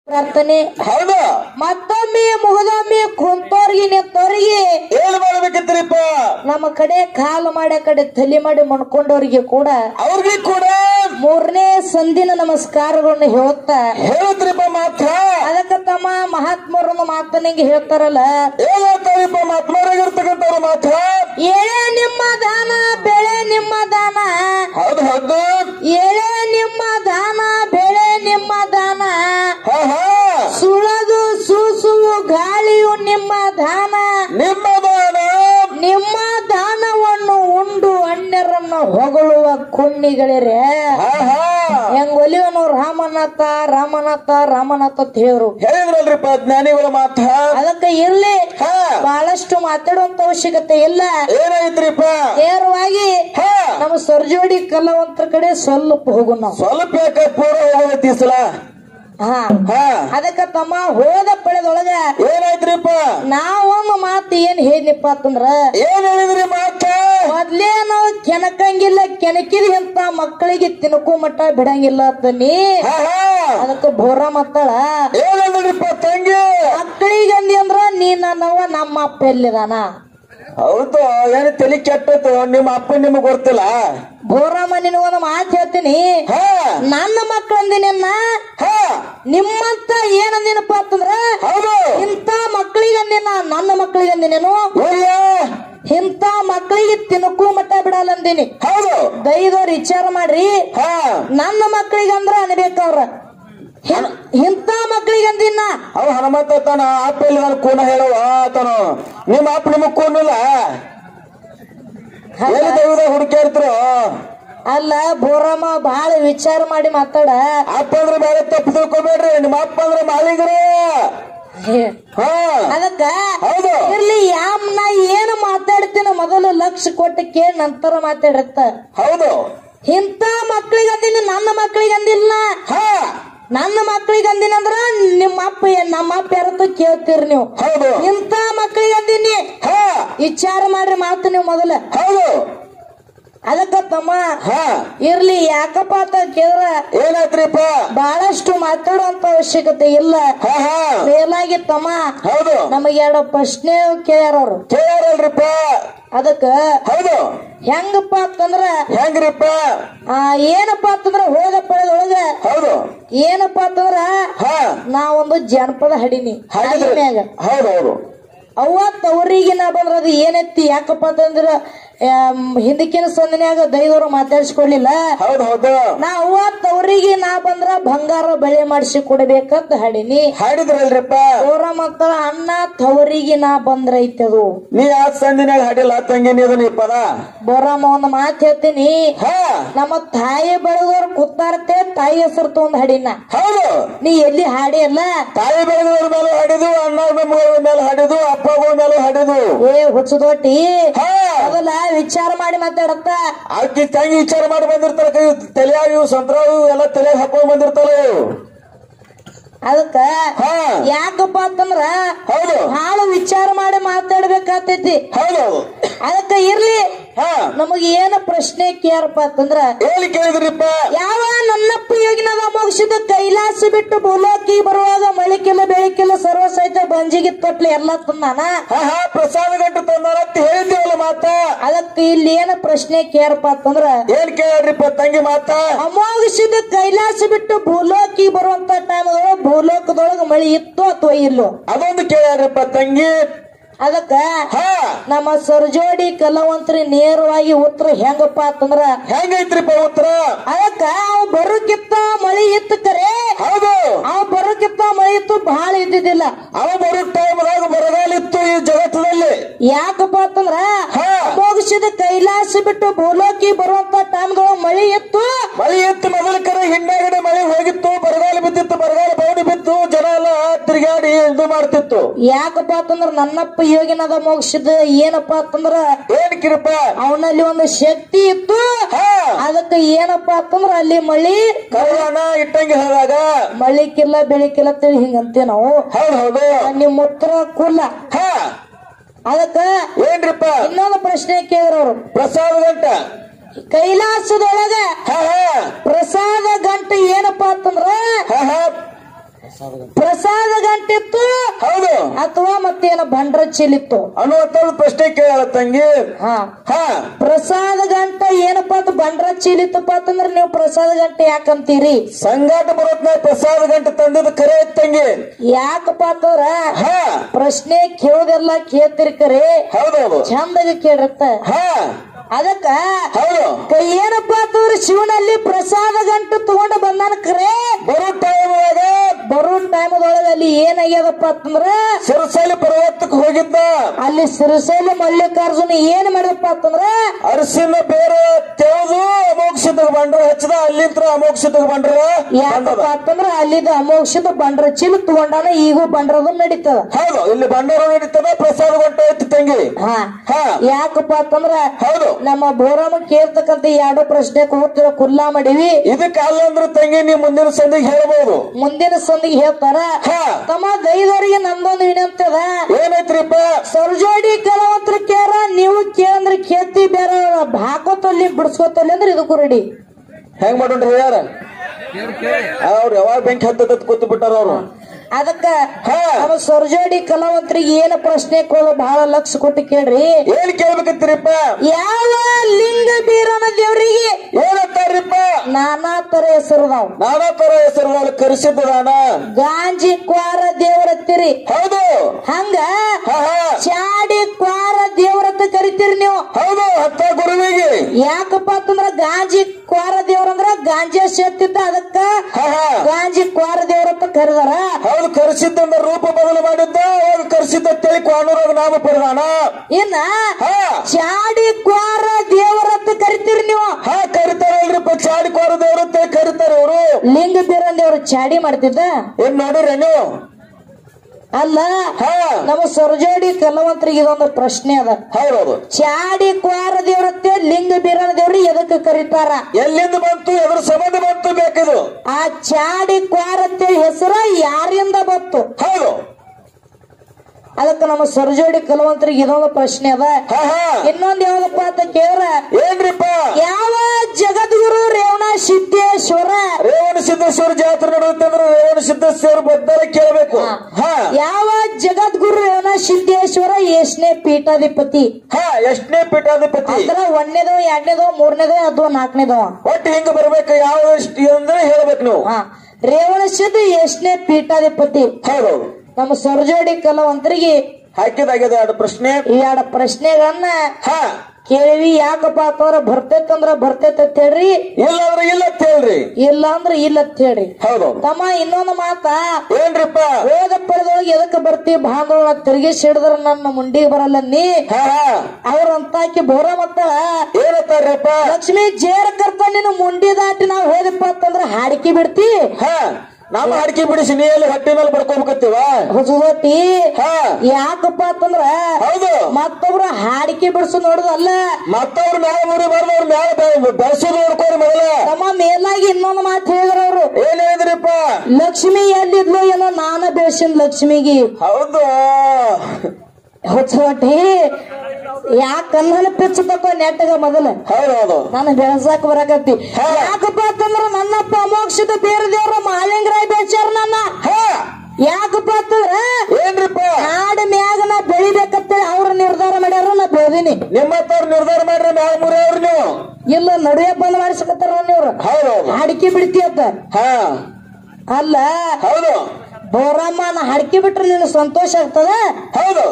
ಪ್ರಾರ್ಥನೆ ಹೌದು ಮತ್ತೊಮ್ಮೆ ಮುಗದೊಮ್ಮೆ ಕುಂತೋರ್ಗಿ ನಿಂತೋರ್ಗಿ ಏನ್ ಮಾಡ್ಬೇಕಿತ್ರಿಪ್ಪ ನಮ್ಮ ಕಡೆ ಕಾಲು ಮಾಡಿ ಆ ಕಡೆ ತಲೆ ಮಾಡಿ ಮಣ್ಕೊಂಡವ್ರಿಗೆ ಕೂಡ ಅವ್ರಿಗೆ ಕೂಡ ಮೂರನೇ ಸಂದಿನ ನಮಸ್ಕಾರಗಳನ್ನ ಹೇಳ್ತಾ ಹೇಳುತ್ರಿಪ್ಪ ಮಾತ್ರ ಅದಕ್ಕ ತಮ್ಮ ಮಹಾತ್ಮರನ್ನ ಮಾತನಿಗೆ ಹೇಳ್ತಾರಲ್ಲ ಏನ್ ಹೇಳ್ತಾರಿಪ್ಪ ಮಾತ್ಮಾರಾಗಿರ್ತಕ್ಕಂಥವ್ರು ಮಾತ್ರ ಏಳೆ ನಿಮ್ಮ ದಾನ ಬೆಳೆ ನಿಮ್ಮ ದಾನ ಹೌದು ಹೌದು ಏಳೆ ನಿಮ್ಮ ದಾನ ಬೆಳೆ ನಿಮ್ಮ ದಾನ ಹಾ ಹಾ ಸುಳದು ಸೂಸುವು ಗಾಳಿಯು ನಿಮ್ಮ ದಾನ ನಿಮ್ಮ ದಾನ ನಿಮ್ಮ ದಾನವನ್ನು ಉಂಡು ಅನ್ಯರನ್ನು ಹೊಗಳುವ ಕುಣ್ಣಿಗಳಿರೆ ಹಾ ಹಾ ಹೆಂಗ್ ಒಲಿವನು ರಾಮನಾಥ ರಾಮನಾಥ ರಾಮನಾಥ ಅಂತ ಹೇಳು ಹೇಳಿದ್ರಲ್ರಿಪ್ಪ ಜ್ಞಾನಿಗಳ ಮಾತ್ರ ಅದಕ್ಕೆ ಇರ್ಲಿ ಹಾ ಬಹಳಷ್ಟು ಮಾತಾಡುವಂತ ಅವಶ್ಯಕತೆ ಇಲ್ಲ ಏನಾಯ್ತ್ರಿಪ್ಪ ನೇರವಾಗಿ ಹಾ ನಮ್ಮ ಸರ್ಜೋಡಿ ಕಲಾವಂತರ ಕಡೆ ಸ್ವಲ್ಪ ಹೋಗು ನಾವು ಸ್ವಲ್ಪ ಯಾಕೆ ಪೂರ ಹೋಗೈತಿ ಈ ಸಲ ಹಾ ಹಾ ಅದಕ್ಕ ತಮ್ಮ ಹೋದ ಪಳೆದೊಳಗ ಏನಾಯ್ತ್ರಿಪ್ಪ ನಾವೊಂದು ಮಾತು ಏನ್ ಹೇಳಿಪ್ಪ ಅಂತಂದ್ರ ಏನ್ ಹೇಳಿದ್ರಿ ಮಾತ ಮೊದ್ಲೇ ನಾವು ಕೆನಕಂಗಿಲ್ಲ ಕೆನಕಿದ ಅಂತ ಮಕ್ಕಳಿಗೆ ತಿನ್ಕೋ ಮಟ್ಟ ಬಿಡಂಗಿಲ್ಲ ಅಂತ ನೀ ಹಾ ಹಾ ಅದಕ್ಕ ಬೋರ ಮತ್ತಾಳ ಏನ್ ಹೇಳಿದ್ರಿಪ್ಪ ತಂಗಿ ಮಕ್ಕಳಿಗೆ ಅಂದಿ ಅಂದ್ರ ನೀ ನನ್ನವ ನಮ್ಮ ಅಪ್ಪ ಎಲ್ಲಿದಾನ ಹೌದು ಏನ್ ತಲೆ ಕೆಟ್ಟೈತು ನಿಮ್ಮ ಅಪ್ಪ ನಿಮಗ್ ಗೊತ್ತಿಲ್ಲ ಬೋರಮ್ಮ ನಿನಗೊಂದು ಮಾತು ಹೇಳ್ತೀನಿ ಹಾ ನನ್ನ ಮಕ್ಕಳು ಅಂದಿನ ಹಾ ನಿಮ್ಮಂತ ಏನಂದಿನಪ್ಪ ಅಂತಂದ್ರ ಹೌದು ಇಂಥ ಮಕ್ಕಳಿಗೆ ಅಂದಿನ ನನ್ನ ಮಕ್ಕಳಿಗೆ ಅಂದಿನೇನು ಇಲ್ಲ ಇಂಥ ಮಕ್ಕಳಿಗೆ ತಿನ್ಕೋ ಮಟ್ಟ ಬಿಡಲ್ಲ ಅಂದಿನಿ ಹೌದು ದೈದವ್ರು ವಿಚಾರ ಮಾಡ್ರಿ ಹಾ ನನ್ನ ಮಕ್ಕಳಿಗೆ ಅಂದ್ರ ಅನ್ಬೇಕವ್ರ ಹಿಂ- ಇಂಥ ಮಕ್ಕಳಿಗೆ ಅಂದಿನ ಅವ ಹನುಮಂತ ತಾನ ಅಪ್ಪ ಇಲ್ಲಿ ನಾನು ಕೂನ ಹೇಳುವ ಆತನು ನಿಮ್ಮ ಅಪ್ಪ ನಿಮಗ್ ಕೂನಿಲ್ಲ ಎಲ್ಲಿ ದೈವದ ಹುಡುಕ್ಯಾಡ್ತಿರೋ ಅಲ್ಲ ಬೋರಮ್ಮ ಬಹಳ ವಿಚಾರ ಮಾಡಿ ಮಾತಾಡ ಅಪ್ಪ ಅಂದ್ರೆ ಬೇರೆ ತಪ್ಪು ತಿಳ್ಕೊಬೇಡ್ರಿ ನಿಮ್ಮ ಅಪ್ಪ ಅಂದ್ರೆ ಮಾಲಿಗರು ಹಾ ಅದಕ್ಕ ಹೌದು ಇರ್ಲಿ ಯಾಮ್ ನಾ ಏನು ಮಾತಾಡ್ತೀನ ಮೊದಲು ಲಕ್ಷ ಕೊಟ್ಟು ಕೇಳಿ ನಂತರ ಮಾತಾಡತ್ತ ಹೌದು ಇಂಥ ಮಕ್ಕಳಿಗೆ ಅಂದಿನಿ ನನ್ನ ಮಕ್ಕಳಿಗೆ ಅಂದಿಲ್ಲ ಹಾ ನನ್ನ ಮಕ್ಕಳಿಗೆ ಅಂದಿನ ಅಂದ್ರ ನಿಮ್ಮ ಅಪ್ಪ ಏನ್ ನಮ್ಮ ಅಪ್ಪ ಯಾರತ್ತ ಕೇಳ್ತೀರಿ ನೀವು ಹೌದು ಇಂಥ ಮಕ್ಕಳಿಗೆ ಅಂದಿನಿ ಹಾ ವಿಚಾರ ಮಾಡ್ರಿ ಮಾತು ನೀವು ಮೊದಲ ಹೌದು ಅದಕ್ಕ ತಮ್ಮ ಹಾ ಇರ್ಲಿ ಯಾಕಪ್ಪ ಅಂತ ಕೇಳಿದ್ರ ಏನಾಯ್ತ್ರಿಪ್ಪ ಬಹಳಷ್ಟು ಮಾತಾಡುವಂತ ಅವಶ್ಯಕತೆ ಇಲ್ಲ ಹಾ ಹಾ ಮೇಲಾಗಿ ತಮ್ಮ ಹೌದು ನಮಗೆ ಎರಡು ಪ್ರಶ್ನೆ ಕೇಳ್ಯಾರ ಅವ್ರು ಕೇಳಲ್ರಿಪ್ಪ ಅದಕ್ಕ ಹೌದು ಹೆಂಗಪ್ಪ ಅಂತಂದ್ರ ಹೆಂಗ್ರಿಪ್ಪ ಆ ಏನಪ್ಪಾ ಅಂತಂದ್ರ ಹೋದ ಪಡೆದೊಳಗ ಹೌದು ಏನಪ್ಪಾ ಅಂತಂದ್ರ ಹಾ ನಾವೊಂದು ಜನಪದ ಹಡಿನಿ ಹಾಗಿದ್ರೆ ಮ್ಯಾಗ ಹೌದು ಹೌದು ಅವ್ವ ತವರಿಗೆ ನಾ ಬಂದ್ರ ಅದು ಏನೈತಿ ಯಾಕಪ್ಪ ಅಂತಂದ್ರ ಆಮ್, ಹಿಂದಕ್ಕಿನ ಸಂದನ್ಯಾಗ ದೈವರು ಮಾತಾಡ್ಸ್ಕೊಡ್ಲಿಲ್ಲ ಹೌದು ಹೌದು ನಾ ಅವ್ವ ತವರಿಗೆ ನಾ ಬಂದ್ರ ಬಂಗಾರ ಬೆಳೆ ಮಾಡಿಸಿ ಕೊಡ್ಬೇಕಂತ ಹಡಿನಿ ಹಾಡಿದ್ರಲ್ರಿಪ್ಪ ಅವ್ರ ಮತ್ತ ಅಣ್ಣ ತವರಿಗೆ ನಾ ಬಂದ್ರೈತದು ನೀ ಆ ಸಂದಿನಾಗ ಹಾಡಿಲ್ಲ ತಂಗಿ ನೀದು ನೀ ಪದ ಬೋರಮ್ಮ ಒಂದ್ ಮಾತು ಹೇಳ್ತೀನಿ ಹಾ ನಮ್ಮ ತಾಯಿ ಬೆಳೆದವ್ರು ಕೂತಾರತೆ ತಾಯಿ ಹೆಸರು ತಗೊಂಡ್ ಹಡಿನ ಹೌದು ನೀ ಎಲ್ಲಿ ಹಾಡಿ ಅಲ್ಲ ತಾಯಿ ಬೆಳೆದವ್ರ ಮೇಲೆ ಹಾಡಿದು ಅಣ್ಣ ಬೆಮ್ಮಗಳ ಮೇಲೆ ಹಾಡಿದು ಅಪ್ಪಗಳ ಮೇಲೆ ಹಾಡಿದು ಏ ಹುಚ್ಚದೊಟ್ಟಿ ಹಾ ಮೊದಲ ವಿಚಾರ ಮಾಡಿ ಮಾತಾಡತ್ತ ಆಕಿ ತಂಗಿ ವಿಚಾರ ಮಾಡಿ ಬಂದಿರ್ತಾರ ಕೈ ತಲೆಯಾಗ ಇವು ಸಂತ್ರಾವು ಎಲ್ಲ ತಲೆಯಾಗ ಹಾಕೊಂಡ್ ಬಂದಿರ್ತಾರ ಇವು. ಅದಕ್ಕ ಹಾ ಯಾಕಪ್ಪ ಅಂತಂದ್ರ ಹೌದು ಹಾಳು ವಿಚಾರ ಮಾಡಿ ಮಾತಾಡ್ಬೇಕಾಗ್ತೈತಿ ಹೌದು ಅದಕ್ಕ ಇರ್ಲಿ ಹಾ ನಮಗ ಏನ ಪ್ರಶ್ನೆ ಕೇಳಪ್ಪ ಅಂತಂದ್ರ ಹೇಳಿ ಕೇಳಿದ್ರಿಪ್ಪ ಯಾವ ನನ್ನಪ್ಪ ಯೋಗಿನದ ಮುಗಿಸಿದ ಕೈಲಾಸ ಬಿಟ್ಟು ಭೂಲೋಕಿ ಬರುವಾಗ ಮಳಿಕೆಲ್ಲ ಬೆಳಕಿಲ್ಲ ಸರ್ವ ಸಹಿತ ಬಂಜಿಗೆ ತೊಟ್ಲಿ ಎಲ್ಲ ತಂದಾನ ಹಾ ಹಾ ಪ್ರಸಾದ ಗಂಟು ತಂದಾರ ಅಂತ ಹೇಳಿದ್ದೀವಲ್ಲ ಮಾತ ಅದಕ್ಕ ಇಲ್ಲಿ ಏನ ಪ್ರಶ್ನೆ ಕೇಳಪ್ಪ ಅಂತಂದ್ರ ಏನ್ ಕೇಳ್ರಿಪ್ಪ ತಂಗಿ ಮಾತ ಅಮೋಘಿಸಿದ ಕೈಲಾಸ ಬಿಟ್ಟು ಭೂಲೋಕಿ ಬರುವಂತ ಟೈಮ್ ಭೂಲೋಕದೊಳಗ ಮಳಿ ಇತ್ತು ಅಥವಾ ಇಲ್ಲೋ ಅದೊಂದು ಕೇಳ್ಯಾರ್ರಿಪ್ಪ ತಂಗಿ ಅದಕ್ಕ ಹಾ ನಮ್ಮ ಸರ್ಜೋಡಿ ಕಲಾವಂತ್ರಿ ನೇರವಾಗಿ ಉತ್ತರ ಹೆಂಗಪ್ಪ ಅಂತಂದ್ರ ಹೆಂಗೈತ್ರಿಪ್ಪ ಉತ್ತರ ಅದಕ್ಕ ಅವ್ ಬರೋಕಿತ್ತ ಮಳಿ ಇತ್ತು ಕರೆ ಹೌದು ಅವ್ ಬರೋಕಿತ್ತ ಮಳಿ ಇತ್ತು ಬಹಳ ಇದ್ದಿದ್ದಿಲ್ಲ ಅವ ಬರೋ ಟೈಮ್ದಾಗ ಬರಗಾಲಿತ್ತು ಈ ಜಗತ್ತದಲ್ಲಿ ಯಾಕಪ್ಪ ಅಂತಂದ್ರ ಹಾ. ಅಮೋಘಿಸಿದ ಕೈಲಾಸ ಬಿಟ್ಟು ಭೂಲೋಕಿ ಬರುವಂತ ಟೈಮ್ದೊಳಗ ಮಳಿ ಇತ್ತು ಮಳೆ ಇತ್ತು ಮೊದಲ ಕರೆ ಹಿಂದಾಗಡೆ ಮಳೆ ಹೋಗಿತ್ತು ಬರಗಾಲ ಬಿದ್ದಿತ್ತು ಬರಗಾಲ ಬೌಡಿ ಬಿತ್ತು ಜನ ಎಲ್ಲ ತಿರುಗಾಡಿ ಇದು ಮಾಡ್ತಿತ್ತು ಯಾಕಪ್ಪ ಅಂತಂದ್ರ ನನ್ನಪ್ಪ ಯೋಗಿನದ ಮೋಗಿಸಿದ ಏನಪ್ಪ ಅಂತಂದ್ರ ಏನ್ ಕಿರಪ್ಪ ಅವನಲ್ಲಿ ಒಂದು ಶಕ್ತಿ ಇತ್ತು ಹಾ ಅದಕ್ಕೆ ಏನಪ್ಪಾ ಅಂತಂದ್ರ ಅಲ್ಲಿ ಮಳಿ ಕರೋಣ ಇಟ್ಟಂಗೆ ಹೋದಾಗ ಮಳಿಕಿಲ್ಲ ಬೆಳಿಕಿಲ್ಲ ತಿಳಿ ಹಿಂಗಂತೀವಿ ನಾವು ಹೌದು ಹೌದು ನಿಮ್ಮ ಉತ್ತರ ಕುಲ್ಲ ಹಾ ಅದಕ್ಕ ಏನ್ರಿಪ್ಪ ಇನ್ನೊಂದು ಪ್ರಶ್ನೆ ಕೇಳಿದ್ರು ಪ್ರಸಾದ ಗಂಟ ಕೈಲಾಸದೊಳಗ ಹಾ ಹಾ ಪ್ರಸಾದ ಗಂಟೆ ಏನಪ್ಪಾ ಅಂತಂದ್ರ ಹಾ ಹಾ ಪ್ರಸಾದ ಗಂಟಿತ್ತು ಹೌದು ಅಥವಾ ಮತ್ತೇನ ಬಂಡ್ರ ಚೀಲಿತ್ತು ಅನ್ನುವಂತ ಪ್ರಶ್ನೆ ಕೇಳ ತಂಗಿ ಹಾ ಹಾ ಪ್ರಸಾದ ಗಂಟ ಏನಪ್ಪ ಅಂತ ಬಂಡ್ರ ಚೀಲಿತ್ತಪ್ಪ ಅಂತಂದ್ರ ನೀವು ಪ್ರಸಾದ ಗಂಟೆ ಯಾಕಂತೀರಿ ಸಂಗಾಟ ಬರೋತ್ನ ಪ್ರಸಾದ ಗಂಟೆ ತಂದಿದ್ದು ಕರೆ ಐತ್ ತಂಗಿ ಯಾಕಪ್ಪ ಅಂತಂದ್ರ ಹಾ ಪ್ರಶ್ನೆ ಕೇಳೋದೆಲ್ಲ ಕೇಳ್ತಿರಿ ಕರೆ ಹೌದೌದು ಚಂದಾಗ ಕೇಳಿರತ್ತ ಹಾ ಅದಕ್ಕ ಹೌದು ಕ- ಏನಪ್ಪ ಅಂತಂದ್ರ ಶಿವನಲ್ಲಿ ಪ್ರಸಾದ ಗಂಟು ತಗೊಂಡು ಬಂದಾನ ಕರೆ ಬರೋ ಟೈಮ್ ಒಳಗ ಬರೋ ಟೈಮದೊಳಗ ಅಲ್ಲಿ ಏನಾಗ್ಯದಪ್ಪ ಅಂತಂದ್ರ ಸಿರಸೈಲಿ ಪರ್ವತಕ್ಕೆ ಹೋಗಿದ್ದ ಅಲ್ಲಿ ಸಿರಿಸೈಲಿ ಮಲ್ಲಿಕಾರ್ಜುನ ಏನ್ ಮಾಡಪ್ಪ ಅಂತಂದ್ರ ಅರಸಿನ ಬೇರೆ ತೆಗೆದು ಅಮೋಕ್ಷಿತಗ್ ಬಂಡ್ರ ಹಚ್ಚದ ಅಲ್ಲಿಂತ್ರ ಅಮೋಕ್ಷಿತಗ್ ಬಂಡ್ರ ಯಾಕಪ್ಪ ಅಂತಂದ್ರ ಅಲ್ಲಿದ ಅಮೋಕ್ಷದ ಬಂಡ್ರ ಚೀಲ ತಗೊಂಡಾನ ಈಗೂ ಬಂಡ್ರದ ನಡೀತದ ಹೌದು ಇಲ್ಲಿ ಬಂಡಾರ ನಡೀತದ ಪ್ರಸಾದ ಗಂಟೆ ಐತಿ ತಂಗಿ ಹಾ ಹಾ ಯಾಕಪ್ಪ ಅಂತಂದ್ರ ಹೌದು ನಮ್ಮ ಬೋರಮ್ಮ ಕೇಳ್ತಕ್ಕಂತ ಈ ಎರಡು ಪ್ರಶ್ನೆ ಕೂತಿರೋ ಕುಲ್ಲಾ ಮಾಡಿವಿ ಇದಕ್ಕೆ ಅಲ್ಲಂದ್ರೆ ತಂಗಿ ನೀ ಮುಂದಿನ ಸಂದಿಗೆ ಹೇಳ್ಬೋದು ಮುಂದಿನ ಸಂದಿಗೆ ಹೇಳ್ತಾರ ಹಾ ತಮ್ಮ ದೈವರಿಗೆ ನಂದೊಂದು ವಿನಂತಿ ಅದ ಏನೈತ್ರಿಪ್ಪ ಸರ್ಜೋಡಿ ಕೆಲವಂತ್ರ ಕೇರ ನೀವು ಕೇಳಂದ್ರೆ ಕೇತಿ ಬೇರೆ ಹಾಕೋತಲ್ಲಿ ಬಿಡಿಸ್ಕೋತಲ್ಲಿ ಅಂದ್ರೆ ಇದಕ್ಕೂ ರೆಡಿ ಹೆಂಗ್ ಮಾಡೋಣ್ರಿ ಯಾರ ಅವ್ರು ಯಾವಾಗ ಬೆಂಕಿ ಹತ್ತದ ಕೂತು ಬಿಟ್ಟಾರ ಅವ್ರು ಅದಕ್ಕ ಹಾ ನಮ್ಮ ಸರ್ಜೋಡಿ ಕಲಾವಂತರಿಗೆ ಏನ ಪ್ರಶ್ನೆ ಕೊಡೋ ಬಹಳ ಲಕ್ಷ ಕೊಟ್ಟು ಕೇಳ್ರಿ ಏನ್ ಕೇಳ್ಬೇಕತ್ತೀರಿಪ್ಪ ಯಾವ ಲಿಂಗ ಬೀರನ ದೇವರಿಗೆ ಏನಂತಾರ್ರಿಪ್ಪ ನಾನಾ ತರ ಹೆಸರದಾವ್ ನಾನಾ ತರ ಹೆಸರು ಕರೆಸಿದ್ದಾನ ಗಾಂಜಿ ಕ್ವಾರ ದೇವರತ್ತೀರಿ ಹೌದು ಹಂಗ ಹಾ ಹಾ ಚಾಡಿ ಕ್ವಾರ ದೇವರತ್ತ ಕರಿತೀರಿ ನೀವು ಹೌದು ಹತ್ತ ಗುರುವಿಗೆ ಯಾಕಪ್ಪ ಅಂತಂದ್ರ ಗಾಂಜಿ ಕ್ವಾರ ದೇವ್ರಂದ್ರ ಗಾಂಜಾ ಶಕ್ತಿದ್ದ ಅದಕ್ಕ ಹಾ ಹಾ ಗಾಂಜಿ ಕ್ವಾರ ದೇವರತ್ತ ಕರೆದಾರ ಹೌದು ಕರೆಸಿದ್ದಂದ ರೂಪ ಬದಲು ಮಾಡಿದ್ದ ಅವಾಗ ಕರೆಸಿದ್ದ ತಿಳಿ ಕ್ವಾನೂರಾಗ ನಾಮ ಪಡೆದಾನ ಇನ್ನ ಹಾ ಚಾಡಿ ಕ್ವಾರ ದೇವರತ್ತ ಕರಿತೀರಿ ನೀವು ಹಾ ಕರಿತಾರಲ್ರಿಪ್ಪ ಚಾಡಿ ಕೋರ ದೇವ್ರಂತ ಕರಿತಾರ ಅವರು ಲಿಂಗ ಬೀರನ್ ದೇವ್ರ ಚಾಡಿ ಮಾಡ್ತಿದ್ದ ಏನ್ ನೋಡಿರ ನೀವು ಅಲ್ಲ ಹಾ ನಮ್ಮ ಸೊರಜೋಡಿ ಕಲಾವಂತರಿಗೆ ಇದೊಂದು ಪ್ರಶ್ನೆ ಅದ ಹೌದೌದು ಚಾಡಿ ಕ್ವಾರ ದೇವ್ರತ್ತೆ ಲಿಂಗ ಬೀರನ ದೇವ್ರಿ ಎದಕ್ಕೆ ಕರೀತಾರ ಎಲ್ಲಿಂದ ಬಂತು ಎದ್ರ ಸಂಬಂಧ ಬಂತು ಬೇಕಿದು ಆ ಚಾಡಿ ಕ್ವಾರತ್ತೆ ಹೆಸರ ಯಾರಿಂದ ಬಂತು ಹೌದು ಅದಕ್ಕೆ ನಮ್ಮ ಸೊರಜೋಡಿ ಕಲಾವಂತರಿಗೆ ಇದೊಂದು ಪ್ರಶ್ನೆ ಅದ ಹಾ ಹಾ ಇನ್ನೊಂದ್ ಯಾವ್ದಪ್ಪ ಅಂತ ಕೇಳ್ರ ಏನ್ರಿಪ್ಪ ಯಾವ ಜಗದ್ಗುರು ರೇವಣ ಸಿದ್ದೇಶ್ವರ ರೇವಣ ಸಿದ್ದೇಶ್ವರ ಜಾತ್ರೆ ನಡೆಯುತ್ತೆ ಅಂದ್ರೆ ರೇವಣ ಸಿದ್ದೇಶ್ವರ ಬದ್ದಲ ಕೇಳಬೇಕು ಹಾ ಯಾವ ಜಗದ್ಗುರು ರೇವಣ ಸಿದ್ದೇಶ್ವರ ಎಷ್ಟನೇ ಪೀಠಾಧಿಪತಿ ಹಾ ಎಷ್ಟನೇ ಪೀಠಾಧಿಪತಿ ಅಂದ್ರ ಒಂದನೇದೋ ಎರಡನೇದೋ ಮೂರನೇದೋ ಅಥವಾ ನಾಲ್ಕನೇದೋ ಒಟ್ಟು ಹಿಂಗ ಬರ್ಬೇಕು ಯಾವ ಎಷ್ಟು ಅಂದ್ರೆ ಹೇಳ್ಬೇಕು ನೀವು ಹಾ ರೇವಣ ಸಿದ್ಧ ಎಷ್ಟನೇ ಪೀಠಾಧಿಪತಿ ಹೌದೌದು ನಮ್ಮ ಸೊರಜೋಡಿ ಕಲಾವಂತರಿಗೆ ಹಾಕಿದಾಗ್ಯದ ಎರಡು ಪ್ರಶ್ನೆ ಈ ಎರಡು ಪ್ರಶ್ನೆಗಳನ್ನ ಹಾ ಕೇಳಿವಿ ಯಾಕಪ್ಪ ಅಂತಂದ್ರ ಬರ್ತೈತಂದ್ರ ಬರ್ತೈತ ಅಂತ ಹೇಳ್ರಿ ಇಲ್ಲಾಂದ್ರೆ ಇಲ್ಲ ಅಂತ ಹೇಳ್ರಿ ಇಲ್ಲ ಅಂದ್ರ ಇಲ್ಲ ಅಂತ ಹೇಳ್ರಿ ಹೌದೌದು ತಮ್ಮ ಇನ್ನೊಂದು ಮಾತ ಏನ್ರಿಪ್ಪ ವೇದ ಪಡೆದೊಳಗೆ ಎದಕ್ಕೆ ಬರ್ತಿ ಬಾಂಧವ ತಿರುಗಿ ಸಿಡಿದ್ರ ನನ್ನ ಮುಂಡಿಗೆ ಬರಲ್ಲ ನೀ ಹಾ ಹಾ ಅವ್ರ ಅಂತಾಕಿ ಬೋರ ಮತ್ತ ಏನಂತಾರ್ರಪ್ಪ ಲಕ್ಷ್ಮಿ ಜೇರ ಕರ್ತ ನೀನು ಮುಂಡಿ ದಾಟಿ ನಾವು ಹೋದಪ್ಪ ಅಂತಂದ್ರ ಹಾಡಿಕೆ ಬಿಡ್ತಿ ಹಾ ನಮ್ಮ ಅಡಿಕೆ ಬಿಡಿಸಿ ನೀ ಎಲ್ಲಿ ಹೊಟ್ಟೆ ಮೇಲೆ ಬಡ್ಕೋಬೇಕತ್ತೀವ ಹೊಸದೋಟಿ ಹಾ ಯಾಕಪ್ಪ ಅಂತಂದ್ರ ಹೌದು ಮತ್ತೊಬ್ರು ಹಾಡಿಕೆ ಬಿಡ್ಸು ನೋಡುದಲ್ಲ ಮತ್ತವ್ರ ಮ್ಯಾಲ ಮುರಿ ಬರ್ದು ಅವ್ರ ಮ್ಯಾಲ ಬೆಳೆಸೋದು ನೋಡ್ಕೋರಿ ಮೊದಲ ತಮ್ಮ ಮೇಲಾಗಿ ಇನ್ನೊಂದು ಮಾತು ಹೇಳಿದ್ರ ಅವ್ರು ಏನ್ ಹೇಳಿದ್ರಿಪ್ಪ ಲಕ್ಷ್ಮಿ ಎಲ್ಲಿದ್ಲು ಏನೋ ನಾನ ಬೇಸಿನ ಲಕ್ಷ್ಮಿಗೆ ಹೌದು ಹೊಸೋಟಿ ಯಾಕ ಕಣ್ಣಲ್ಲಿ ಪಿಚ್ಚ ತಕೋ ನೆಟ್ಟಗ ಮೊದಲ ಹೌದೌದು ನಾನು ಬೆಳಸಾಕ ಬರಕತ್ತಿ ಹಾ. ಯಾಕಪ್ಪ ಅಂತಂದ್ರ ನನ್ನಪ್ಪ ಅಮೋಕ್ಷದ ಬೇರೆ ದೇವ್ರ ಮಾಲಿಂಗರಾಯ್ ಬೇಚಾರ ನನ್ನ ಹಾ ಯಾಕಪ್ಪ ಅಂತಂದ್ರ ಏನ್ರಿಪ್ಪ ಹಾಡ ಮ್ಯಾಗ ನಾ ಬೆಳಿಬೇಕಂತೇಳಿ ಅವ್ರ ನಿರ್ಧಾರ ಮಾಡ್ಯಾರ ನಾ ಬೆಳೆದೀನಿ ನಿಮ್ಮತ್ತವ್ರು ನಿರ್ಧಾರ ಮಾಡ್ರಿ ಮ್ಯಾಲ ಮುರಿ ಅವ್ರು ನೀವು ಇಲ್ಲ ನಡುವೆ ಬಂದ್ ಮಾಡಿಸಕತ್ತಾರ ಇವ್ರು ಹೌದೌದು ಹಾಡಿಕೆ ಬಿಡ್ತಿ ಅಂತ ಹಾ ಅಲ್ಲ ಹೌದು ಬೋರಮ್ಮ ನಾ ಹಾಡಿಕೆ ಬಿಟ್ರೆ ನಿನ್ ಸಂತೋಷ ಆಗ್ತದ ಹೌದು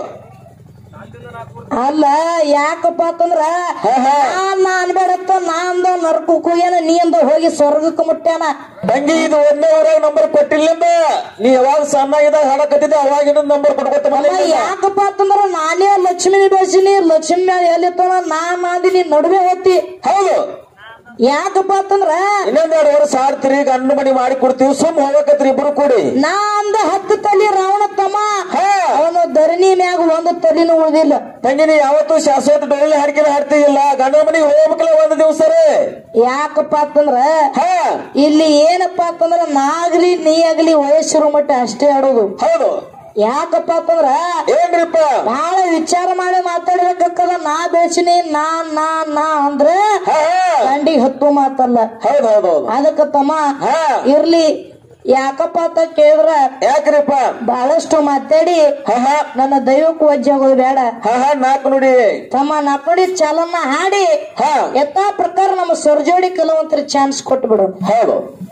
ಅಲ್ಲ ಯಾಕಪ್ಪ ಅಂತಂದ್ರ ಹಾ, ಹಾ. ನಾನ್ ಅನ್ಬೇಡತ್ತ ನಾ ಅಂದ ನರ್ಕಕ್ಕೆ ಹೋಗ್ಯಾನ ನೀ ಅಂದ ಹೋಗಿ ಸ್ವರ್ಗಕ್ಕೆ ಮುಟ್ಟ್ಯಾನ ತಂಗಿ ಇದು ಒಂದೇ ಊರಾಗ ನಂಬರ್ ಕೊಟ್ಟಿಲ್ಲಿಂದ ನೀ ಯಾವಾಗ ಸಣ್ಣಾಗಿದ್ದಾಗ ಹಾಡಕತ್ತಿದ್ದೆ ಅವಾಗಿನ ನಂಬರ್ ಕೊಟ್ಕೊತ ಅಲ್ಲ ಯಾಕಪ್ಪ ಅಂತಂದ್ರ ನಾನೇ ಲಕ್ಷ್ಮಿನಿ ಬೆಳೆಸಿನಿ ಲಕ್ಷ್ಮಿ ಮ್ಯಾಲ ಎಲ್ಲಿತ್ತನ ನಾನ್ ಅಂದಿನಿ ನಡುವೆ ಹೋಗ್ತಿ ಹೌದು ಯಾಕಪ್ಪ ಅಂತಂದ್ರ ಇನ್ನೊಂದೆರಡು ವರ್ಷ ಆಡ್ತೀರಿ ಗಂಡು ಮನಿ ಮಾಡಿ ಕೊಡ್ತೀವಿ ಸುಮ್ ಹೋಗಕತ್ರಿ ಇಬ್ರು ಕೂಡಿ ನಾ ಅಂದ ಹತ್ತು ತಲಿ ರಾವಣ ತಮ್ಮ ಹಾ ಅವನು ಧರಣಿ ಮ್ಯಾಗ ಒಂದು ತಲಿನೂ ಉಳಿದಿಲ್ಲ ತಂಗಿ ನೀ ಯಾವತ್ತೂ ಶಾಶ್ವತ ಡೊಳ್ಳಿ ಹಾಡ್ಕಿನ ಹಾಡ್ತಿಲ್ಲ ಗಂಡ ಮನಿಗೆ ಹೋಗ್ಬೇಕಲ್ಲ ಒಂದು ದಿವಸ ರೀ ಯಾಕಪ್ಪ ಅಂತಂದ್ರ ಹಾ ಇಲ್ಲಿ ಏನಪ್ಪ ಅಂತಂದ್ರ ನಾಗ್ಲಿ ನೀ ಆಗ್ಲಿ ವಯಸ್ಸಿರೋ ಮಟ್ಟ ಅಷ್ಟೇ ಆಡೋದು ಹೌದು ಯಾಕಪ್ಪ ಅಂತಂದ್ರ ಏನ್ರಿಪ್ಪ ಬಹಳ ವಿಚಾರ ಮಾಡಿ ಮಾತಾಡ್ಬೇಕಾಗ್ತದ ನಾ ಬೆಳೆಸಿನಿ ನಾ ನಾ ನಾ ಅಂದ್ರೆ ಹಾ ಹಾ ದಂಡಿಗೆ ಹತ್ತು ಮಾತಲ್ಲ ಹೌದು ಹೌದು ಹೌದು ಅದಕ್ಕ ತಮ್ಮ ಹಾ ಇರ್ಲಿ ಯಾಕಪ್ಪ ಅಂತ ಕೇಳಿದ್ರ ಯಾಕ್ರಿಪ್ಪ ಬಹಳಷ್ಟು ಮಾತಾಡಿ ಹಾ ಹಾ ನನ್ನ ದೈವಕ್ಕೂ ವಜ್ಜೆ ಆಗೋದು ಬೇಡ ಹಾ ಹಾ ನಾಲ್ಕು ನುಡಿ ತಮ್ಮ ನಕಡಿ ಚಾಲನ್ನ ಹಾಡಿ ಹಾ ಯಥಾ ಪ್ರಕಾರ ನಮ್ಮ ಸರ್ಜೋಡಿ ಕಲಾವಂತರ ಚಾನ್ಸ್ ಕೊಟ್ಬಿಡು ಹೌದು